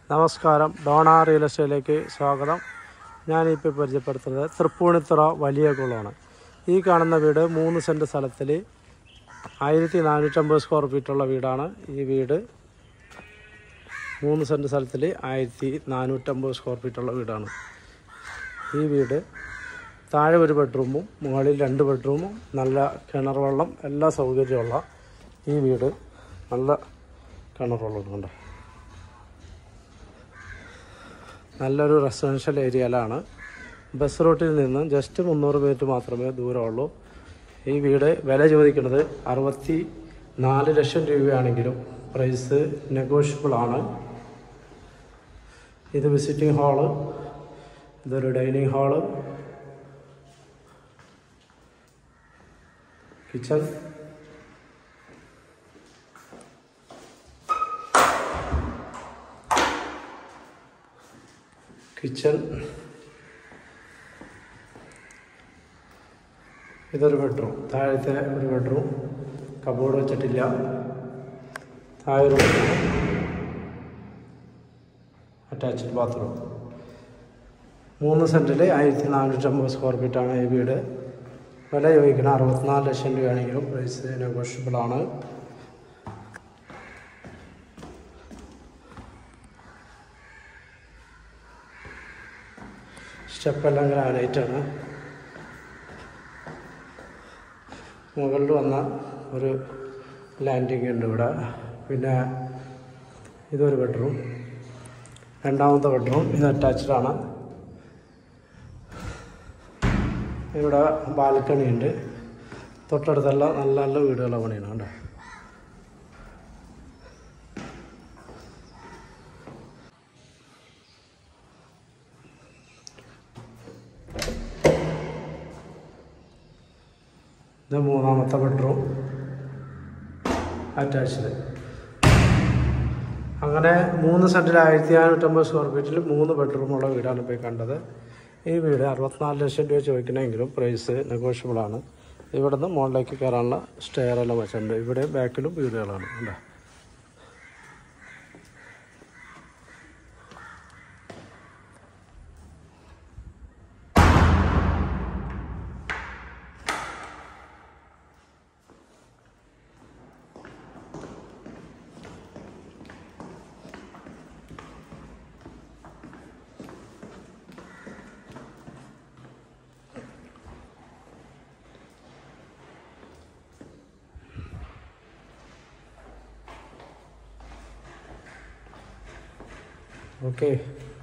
നമസ്കാരം Donna real എസ്റ്റേറ്റിലേക്ക് സ്വാഗതം ഞാനിപ്പോൾ പരിചയപ്പെടുത്തുന്നത് തൃപ്പൂണിത്തുറ വലിയ കുളമാണ് ഈ കാണുന്ന വീട് മൂന്ന് സെൻറ്റ് സ്ഥലത്തിൽ ആയിരത്തി നാനൂറ്റമ്പത് സ്ക്വയർ ഫീറ്റുള്ള വീടാണ് ഈ വീട് മൂന്ന് സെൻറ്റ് സ്ഥലത്തിൽ ആയിരത്തി നാനൂറ്റമ്പത് സ്ക്വയർ ഫീറ്റുള്ള വീടാണ് ഈ വീട് താഴെ ഒരു ബെഡ്റൂമും മുകളിൽ രണ്ട് ബെഡ്റൂമും നല്ല കിണർ വെള്ളം എല്ലാ സൗകര്യമുള്ള ഈ വീട് നല്ല കിണർ വെള്ളം ഉണ്ട് നല്ലൊരു റെസിഡൻഷ്യൽ ഏരിയയിലാണ് ബസ് റൂട്ടിൽ നിന്ന് ജസ്റ്റ് മുന്നൂറ് മിനിറ്റ് മാത്രമേ ദൂരമുള്ളൂ ഈ വീട് വില ചോദിക്കുന്നത് അറുപത്തി നാല് ലക്ഷം രൂപയാണെങ്കിലും പ്രൈസ് നെഗോഷ്യബിൾ ആണ് ഇത് വിസിറ്റിംഗ് ഹാള് ഇതൊരു ഡൈനിങ് ഹാള് കിച്ചൺ കിച്ചൺ ഇതൊരു ബെഡ്റൂം താഴത്തെ ഒരു ബെഡ്റൂം കബോർഡ് വെച്ചിട്ടില്ല താഴെ ഒരു അറ്റാച്ച്ഡ് ബാത്റൂം മൂന്ന് സെൻറ്റിൽ ആയിരത്തി നാനൂറ്റമ്പത് സ്ക്വയർ ഫീറ്റാണ് ഈ വീട് വില ചോദിക്കണം അറുപത്തിനാല് ലക്ഷം രൂപയാണെങ്കിലും പ്രൈസ് നെഗോഷ്യബിളാണ് സ്റ്റെപ്പെല്ലാം ഗ്രാനൈറ്റാണ് മുകളിൽ വന്ന ഒരു ലാൻഡിങ് ഉണ്ട് ഇവിടെ പിന്നെ ഇതൊരു ബെഡ്റൂം രണ്ടാമത്തെ ബെഡ്റൂം ഇത് അറ്റാച്ച്ഡ് ആണ് ഇവിടെ ബാൽക്കണി ഉണ്ട് തൊട്ടടുത്തെല്ലാം നല്ല നല്ല വീടുകളെ പണിയാണ് കേട്ടോ ഇത് മൂന്നാമത്തെ ബെഡ്റൂം അറ്റാച്ച്ഡ് അങ്ങനെ മൂന്ന് സെൻറ്റിൽ ആയിരത്തി നാനൂറ്റമ്പത് സ്ക്വയർ ഫീറ്റിൽ മൂന്ന് ബെഡ്റൂമുള്ള വീടാണ് ഇപ്പോൾ ഈ കണ്ടത് ഈ വീട് അറുപത്തിനാല് ലക്ഷം രൂപ ചോദിക്കണമെങ്കിലും പ്രൈസ് നെഗോഷ്യബിളാണ് ഇവിടെ നിന്ന് മുകളിലേക്ക് കയറാനുള്ള സ്റ്റെയറെല്ലാം വെച്ചിട്ടുണ്ട് ഇവിടെ ബാക്കിലും വീടുകളാണ് കണ്ടോ ഓക്കെ